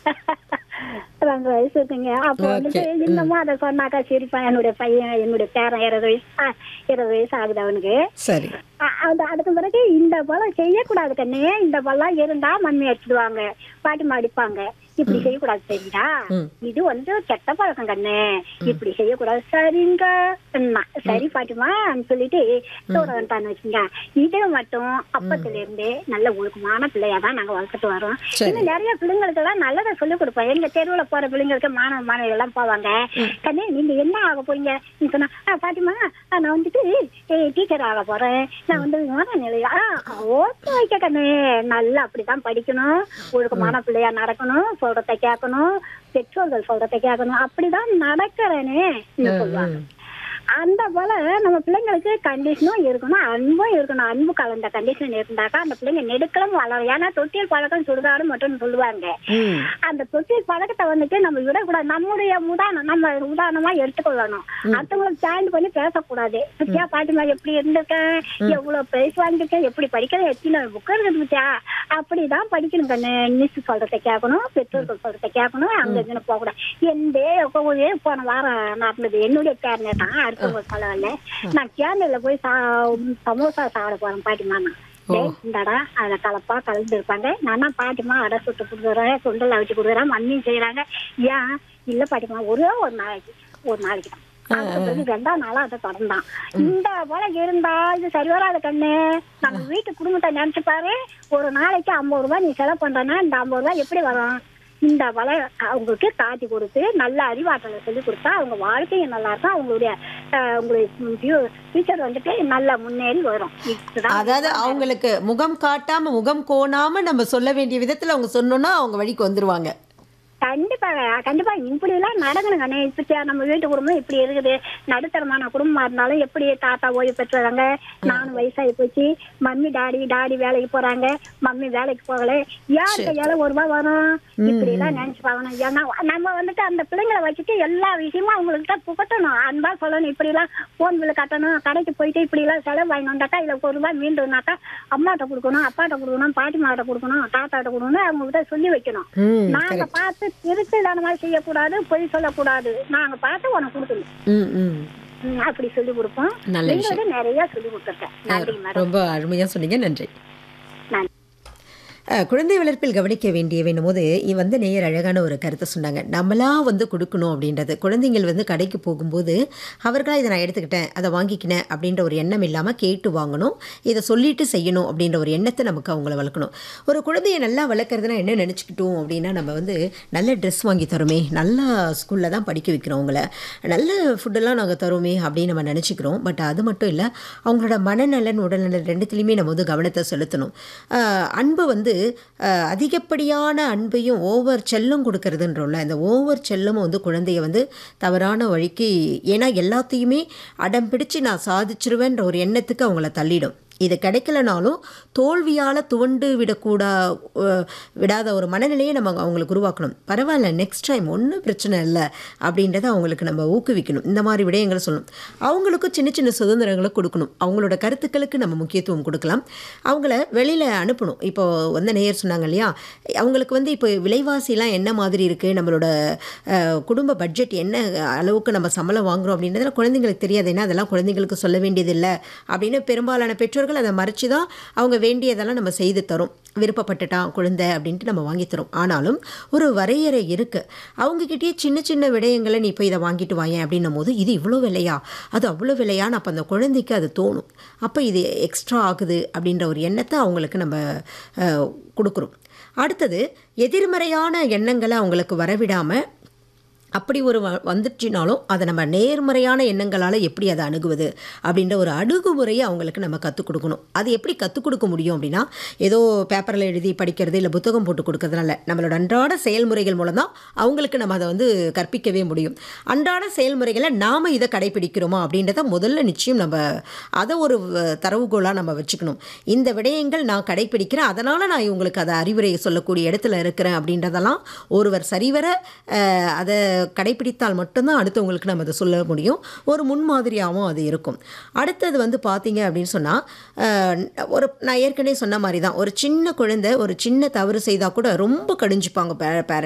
ரெண்டு வயசு இருக்குங்க அப்போ வந்துட்டு Okay. இன்னமும் அதை சொன்னாக்கா சிரிப்பான் என்னுடைய பையன் என்னுடைய பேரன் இருபது வயசு ஆ, இருபது வயசு ஆகுது அவனுக்கு சரி அ- அந்த அதுக்கு பிறகு இந்த பழம் செய்யக்கூடாது கண்ணே இந்த பழம் இருந்தா மம்மி அடிச்சிடுவாங்க பாட்டிமா அடிப்பாங்க இப்படி செய்யக்கூடாது சரிங்களா ம். இது வந்து கெட்ட பழக்கம் கண்ணு இப்படி செய்யக்கூடாது சரிங்க சொன்னா. சரி பாட்டிமா சொல்லிட்டு தூர வந்துட்டான்னு வச்சுங்க இது மட்டும் அப்பத்துல இருந்தே நல்ல ஒழுக்கமான பிள்ளையா தான் நாங்க வளர்த்துட்டு வரோம் சரி. இன்னும் நிறைய பிள்ளைங்களுக்கு எல்லாம் நல்லதை சொல்லிக் கொடுப்போம் எங்க தெருவுல போற பிள்ளைங்களுக்கு மாணவ மாணவிகள் எல்லாம் போவாங்க கண்ணே நீங்க என்ன ஆக போறீங்க நீ சொன்னா "ஆ, பாட்டிமா ஆ, நான் வந்துட்டு டீச்சர் ஆக போறேன் நான் வந்து விமான நிலையா ஓட்டு வைக்க கண்ணு நல்லா அப்படிதான் படிக்கணும் ஒழுக்கமான பிள்ளையா நடக்கணும் சொல்றதை கேட்கணும் பெற்றோர்கள் சொல்றதை கேட்கணும் அப்படிதான் நடக்கிறேன்னு சொல்லுவாங்க அந்த போல நம்ம பிள்ளைங்களுக்கு கண்டிஷனும் இருக்கணும் அன்பும் இருக்கணும் அன்பு கலந்த கண்டிஷன் இருந்தாக்கா அந்த பிள்ளைங்க நெடுக்கலும் வளரும் ஏன்னா தொட்டில் பழக்கம் சுடுகாடு மட்டும் சொல்லுவாங்க ம் அந்த தொட்டில் பழக்கத்தை வந்துட்டு நம்ம விடக்கூடாது நம்முடைய உதாரணம் நம்ம உதாரணமா எடுத்துக்கொள்ளணும் அடுத்தவங்களுக்கு சேலஞ்ச் பண்ணி பேசக்கூடாது பத்தியா பாட்டிமா எப்படி இருந்திருக்கேன் எவ்வளவு பிரைஸ் வாங்கியிருக்கேன் எப்படி படிக்கிறேன் எத்தனை புக் இருக்குது பத்தியா அப்படிதான் படிக்கணும் கண்ணு மிஸ் சொல்றதை கேட்கணும் பெற்றோர்கள் சொல்றதை கேட்கணும் அங்க இருந்து போகக்கூடாது எந்தே ஒரே போன வாரம் நடந்தது என்னுடைய பேரனே தான் அடுத்தவங்க சொல்லவில்லை நான் கேரளில போய் சா சமோசா சாப்பிட போறேன் பாட்டிமா நான் டேய், இந்தாடா அதுல கலப்பா கலந்து இருப்பாங்க நானா பாட்டிமா அடை சுட்டு கொடுக்குறேன் சுண்டல் அவிச்சு கொடுக்குறேன் மண்ணியும் செய்யறாங்க ஏன் இல்ல பாட்டிமா ஒரே ஒரு நாளைக்கு ஒரு நாளைக்கு தான் அதுக்கு பிறகு ரெண்டாம் நாளா அதை தொடர்ந்தான் இந்த போல இருந்தா இது சரி வராது கண்ணு நம்ம வீட்டு குடும்பத்தை நினைச்சு பாரு ஒரு நாளைக்கு ஐம்பது ரூபாய் நீ செலவு பண்றனா இந்த ஐம்பது ரூபாய் எப்படி வரும் இந்த வலை அவங்களுக்கு காட்டி கொடுத்து நல்ல அறிவாற்றலை சொல்லி கொடுத்தா அவங்க வாழ்க்கையும் நல்லா இருக்கும் அவங்களுடைய அஹ், உங்களுடைய ஃபியூச்சர் வந்துட்டு நல்லா முன்னேறி வரும் இதுதான் அதாவது அவங்களுக்கு முகம் காட்டாம முகம் கோணாம நம்ம சொல்ல வேண்டிய விதத்துல அவங்க சொன்னோம்னா அவங்க வழிக்கு வந்துருவாங்க கண்டிப்பா கண்டிப்பா இப்படி எல்லாம் நடக்கணும் கண்ணே இப்ப நம்ம வீட்டு குடும்பம் இப்படி இருக்குது நடுத்தரமான குடும்பமா இருந்தாலும் எப்படி தாத்தா ஓய்வு பெற்றுறாங்க நானும் வயசாகி போச்சு மம்மி டாடி டாடி வேலைக்கு போறாங்க மம்மி வேலைக்கு போகல யார் கையால ஒரு ரூபாய் வரும் இப்படி எல்லாம் நினைச்சு பார்க்கணும் ஏன்னா நம்ம வந்துட்டு அந்த பிள்ளைங்களை வச்சுட்டு எல்லா விஷயமும் அவங்களுக்கு தான் புகட்டணும் அன்பா சொல்லணும் இப்படி எல்லாம் போன் பில்லு கட்டணும் கடைக்கு போயிட்டு இப்படி எல்லாம் செலவு வாங்கி வந்தாக்கா இதுல ஒரு ரூபாய் மீண்டுனாக்கா அம்மாட்ட கொடுக்கணும் அப்பாட்ட கொடுக்கணும் பாட்டிமாட்ட கொடுக்கணும் தாத்தாட்ட கொடுக்கணும் அவங்க கிட்ட சொல்லி வைக்கணும் ம் நாங்க பார்த்து திருட்டுத்தனமா செய்யக்கூடாது பொய் சொல்லக்கூடாது நாங்க பார்த்து உனக்கு கொடுக்கணும் ம் ம் ம், அப்படி சொல்லி கொடுப்போம் நல்ல நீங்க வந்து நிறைய சொல்லி கொடுத்துருக்கேன் நன்றி மேடம் ரொம்ப அருமையா சொன்னீங்க நன்றி நன்றி அஹ், குழந்தை வளர்ப்பில் கவனிக்க வேண்டியவைன்னும் போது இ- வந்து நேயர் அழகான ஒரு கருத்தை சொன்னாங்க நம்மளா வந்து கொடுக்கணும் அப்படின்றது குழந்தைங்கள் வந்து கடைக்கு போகும்போது அவர்களா இதை நான் எடுத்துக்கிட்டேன் அதை வாங்கிக்கினேன் அப்படின்ற ஒரு எண்ணம் இல்லாமல் கேட்டு வாங்கணும் இதை சொல்லிட்டு செய்யணும் அப்படின்ற ஒரு எண்ணத்தை நமக்கு அவங்கள வளர்க்கணும் ஒரு குழந்தையை நல்லா வளர்க்குறதுனா என்ன நினச்சிக்கிட்டோம் அப்படின்னா நம்ம வந்து நல்ல ட்ரெஸ் வாங்கி தரோமே நல்ல ஸ்கூலில் தான் படிக்க வைக்கிறோம் அவங்கள நல்ல ஃபுட்டெல்லாம் நாங்கள் தரோமே அப்படின்னு நம்ம நினச்சிக்கிறோம் பட் அது மட்டும் இல்லை அவங்களோட மனநலன் உடல்நலன் ரெண்டுத்துலேயுமே நம்ம வந்து கவனத்தை செலுத்தணும் ஆஹ் அன்பு வந்து ஆஹ் அதிகப்படியான அன்பையும் ஓவர் செல்லம் கொடுக்கறதுன்றோம்ல இந்த ஓவர் செல்லமும் வந்து குழந்தைய வந்து தவறான வழிக்கு ஏன்னா எல்லாத்தையுமே அடம் பிடிச்சு நான் சாதிச்சிருவேன்ற ஒரு எண்ணத்துக்கு அவங்கள தள்ளிடும் இது கிடைக்கலனாலும் தோல்வியால் துவண்டு விடக்கூடா அஹ் விடாத ஒரு மனநிலையை நம்ம அவங்களுக்கு உருவாக்கணும் பரவாயில்ல நெக்ஸ்ட் டைம் ஒன்றும் பிரச்சனை இல்லை அப்படின்றத அவங்களுக்கு நம்ம ஊக்குவிக்கணும் இந்த மாதிரி விடயங்களை சொல்லணும் அவங்களுக்கும் சின்ன சின்ன சுதந்திரங்களை கொடுக்கணும் அவங்களோட கருத்துக்களுக்கு நம்ம முக்கியத்துவம் கொடுக்கலாம் அவங்கள வெளியில் அனுப்பணும் இப்போ வந்து நேயர் சொன்னாங்க இல்லையா அவங்களுக்கு வந்து இப்போ விலைவாசிலாம் என்ன மாதிரி இருக்குது நம்மளோட அஹ், குடும்ப பட்ஜெட் என்ன அளவுக்கு நம்ம சம்பளம் வாங்குறோம் அப்படின்றதுல குழந்தைங்களுக்கு தெரியாது ஏன்னா அதெல்லாம் குழந்தைங்களுக்கு சொல்ல வேண்டியதில்லை அப்படின்னு பெரும்பாலான பெற்றோர்கள் அதை மறைச்சு தான் அவங்க வேண்டியதெல்லாம் நம்ம செய்து தரோம் விருப்பப்பட்டுட்டான் குழந்தை அப்படின்ட்டு நம்ம வாங்கி தரோம் ஆனாலும் ஒரு வரையறை இருக்குது அவங்கக்கிட்டயே சின்ன சின்ன விடயங்களை நீ போய் இதை வாங்கிட்டு வாயேன் அப்படின்னும் போது இது இவ்வளோ விலையா அது அவ்வளோ விலையான்னு அப்போ அந்த குழந்தைக்கு அது தோணும் அப்போ இது எக்ஸ்ட்ரா ஆகுது அப்படின்ற ஒரு எண்ணத்தை அவங்களுக்கு நம்ம அஹ், கொடுக்குறோம் அடுத்தது எதிர்மறையான எண்ணங்களை அவங்களுக்கு வரவிடாமல் அப்படி ஒரு வ- வந்துச்சுனாலும் அதை நம்ம நேர்மறையான எண்ணங்களால் எப்படி அதை அணுகுவது அப்படின்ற ஒரு அணுகுமுறையை அவங்களுக்கு நம்ம கற்றுக் கொடுக்கணும் அது எப்படி கற்றுக் கொடுக்க முடியும் அப்படின்னா ஏதோ பேப்பரில் எழுதி படிக்கிறது இல்லை புத்தகம் போட்டு கொடுக்கறதுனால நம்மளோட அன்றாட செயல்முறைகள் மூலம் தான் அவங்களுக்கு நம்ம அதை வந்து கற்பிக்கவே முடியும் அன்றாட செயல்முறைகளை நாம் இதை கடைபிடிக்கிறோமா அப்படின்றத முதல்ல நிச்சயம் நம்ம அதை ஒரு வ- தரவுகோலாக நம்ம வச்சுக்கணும் இந்த விடயங்கள் நான் கடைபிடிக்கிறேன் அதனால் நான் இவங்களுக்கு அதை அறிவுரை சொல்லக்கூடிய இடத்துல இருக்கிறேன் அப்படின்றதெல்லாம் ஒருவர் சரிவர அஹ், அதை கடைபிடித்தால் மட்டும்தான் அடுத்தவங்களுக்கு நம்ம அதை சொல்ல முடியும் ஒரு முன்மாதிரியாகவும் அது இருக்கும் அடுத்தது வந்து பார்த்தீங்க அப்படின்னு சொன்னால் ஒரு நான் ஏற்கனவே சொன்ன மாதிரி தான் ஒரு சின்ன குழந்தை ஒரு சின்ன தவறு செய்தால் கூட ரொம்ப கடிஞ்சுப்பாங்க பேரண்ட்ஸ்